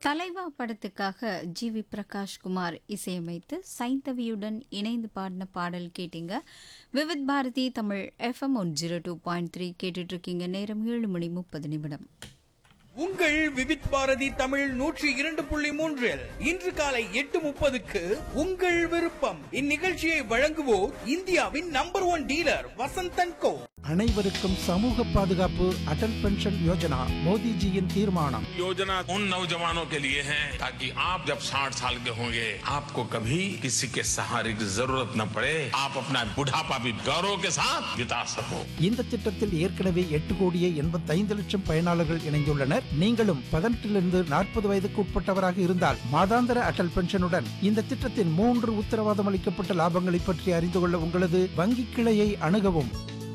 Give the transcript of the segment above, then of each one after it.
தலைவா படத்துக்காக G we Prakash Kumar இசையமைத்து சைந்தவியுடன் இணைந்து பாடின பாடல் கேட்டீங்க Vividh Bharati Tamil FM one zero two point three கேட்டுட்டு இருக்கீங்க நேரம் ஏழு மணி முப்பது நிமிடம் உங்கள் விவித் பாரதி தமிழ் நூற்றி இரண்டு புள்ளி மூன்றில் இன்று காலை எட்டு முப்பதுக்கு உங்கள் விருப்பம் இந்நிகழ்ச்சியை வழங்குவோர் இந்தியாவின் number one dealer Vasanthan co அனைவருக்கும் சமூக பாதுகாப்பு அடல் பென்ஷன் யோஜனா மோடிஜியின் தீர்மானம் योजना उन नौजवानों के लिए है ताकि आप जब 60 साल के होंगे आपको कभी किसी के सहारे की जरूरत न पड़े आप अपना बुढ़ापा भी गौरव के साथ बिता सको இந்த திட்டத்தில் ஏற்கனவே எட்டு கோடியே எண்பத்தைந்து லட்சம் பயனாளர்கள் இணைந்துள்ளனர் நீங்களும் பதினெட்டிலிருந்து நாற்பது வயதுக்கு உட்பட்டவராக இருந்தால் மாதாந்திர அடல் பென்ஷனுடன் இந்த திட்டத்தின் மூன்று உத்தரவாதம் அளிக்கப்பட்ட லாபங்களை பற்றி அறிந்து கொள்ள உங்களது வங்கி கிளையை அணுகவும்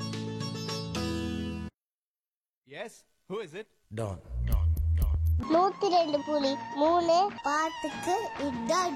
நூத்தி ரெண்டு புலி மூணு பாட்டுக்கு இதான்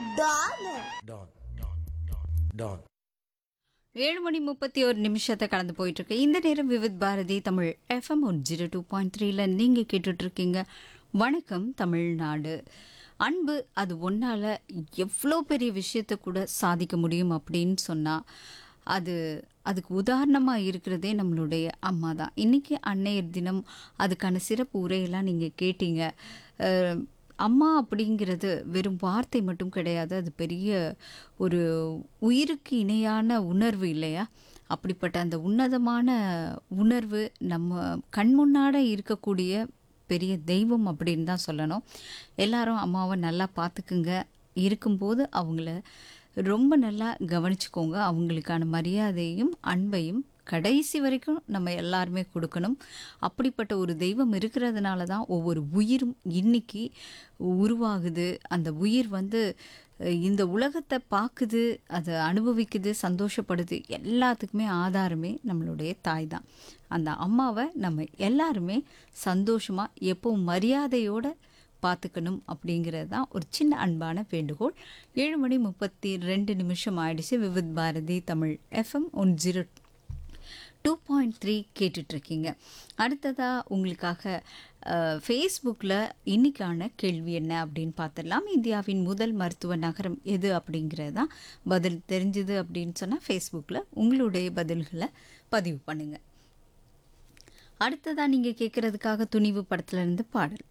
டான் ஏழு மணி முப்பத்தி ஒரு நிமிஷத்தை கடந்து போயிட்டு இருக்கு இந்த நேரம் Vividh Bharati Tamil FM one zero two point த்ரீல நீங்கள் கேட்டுட்டு இருக்கீங்க வணக்கம் தமிழ்நாடு அன்பு அது ஒன்றால் எவ்வளோ பெரிய விஷயத்தை கூட சாதிக்க முடியும் அப்படின்னு சொன்னால் அது அதுக்கு உதாரணமாக இருக்கிறதே நம்மளுடைய அம்மா தான் இன்றைக்கி அன்னையர் தினம் அதுக்கான சிறப்பு உரையெல்லாம் நீங்கள் கேட்டீங்க அஹ், அம்மா அப்படிங்கிறது வெறும் வார்த்தை மட்டும் கிடையாது அது பெரிய ஒரு உயிருக்கு இணையான உணர்வு இல்லையா அப்படிப்பட்ட அந்த உன்னதமான உணர்வு நம்ம கண் முன்னாட இருக்கக்கூடிய பெரிய தெய்வம் அப்படின்னு தான் சொல்லணும் எல்லாரும் அம்மாவை நல்லா பார்த்துக்குங்க இருக்கும்போது அவங்கள ரொம்ப நல்லா கவனிச்சுக்கோங்க அவங்களுக்கான மரியாதையும் அன்பையும் கடைசி வரைக்கும் நம்ம எல்லாருமே கொடுக்கணும் அப்படிப்பட்ட ஒரு தெய்வம் இருக்கிறதுனால தான் ஒவ்வொரு உயிரும் இன்னைக்கு உருவாகுது அந்த உயிர் வந்து அஹ், இந்த உலகத்தை பார்க்குது அதை அனுபவிக்குது சந்தோஷப்படுது எல்லாத்துக்குமே ஆதாரமே நம்மளுடைய தாய் தான் அந்த அம்மாவை நம்ம எல்லாருமே சந்தோஷமாக எப்பவும் மரியாதையோட பார்த்துக்கணும் அப்படிங்கிறது தான் ஒரு சின்ன அன்பான வேண்டுகோள் ஏழு மணி முப்பத்தி ரெண்டு நிமிஷம் ஆயிடுச்சு Vividh Bharati Tamil FM one zero two point three கேட்டுட்ருக்கீங்க அடுத்ததாக உங்களுக்காக ஃபேஸ்புக்கில் இன்னைக்கான கேள்வி என்ன அப்படின்னு பார்த்துடலாம் இந்தியாவின் முதல் மருத்துவ நகரம் எது அப்படிங்கிறது தான் பதில் தெரிஞ்சுது அப்படின்னு சொன்னால் ஃபேஸ்புக்கில் உங்களுடைய பதில்களை பதிவு பண்ணுங்கள் அடுத்ததாக நீங்கள் கேட்குறதுக்காக துணிவு படத்துல இருந்து பாடல்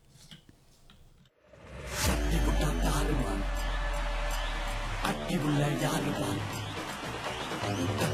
அட்டி உள்ள யாரு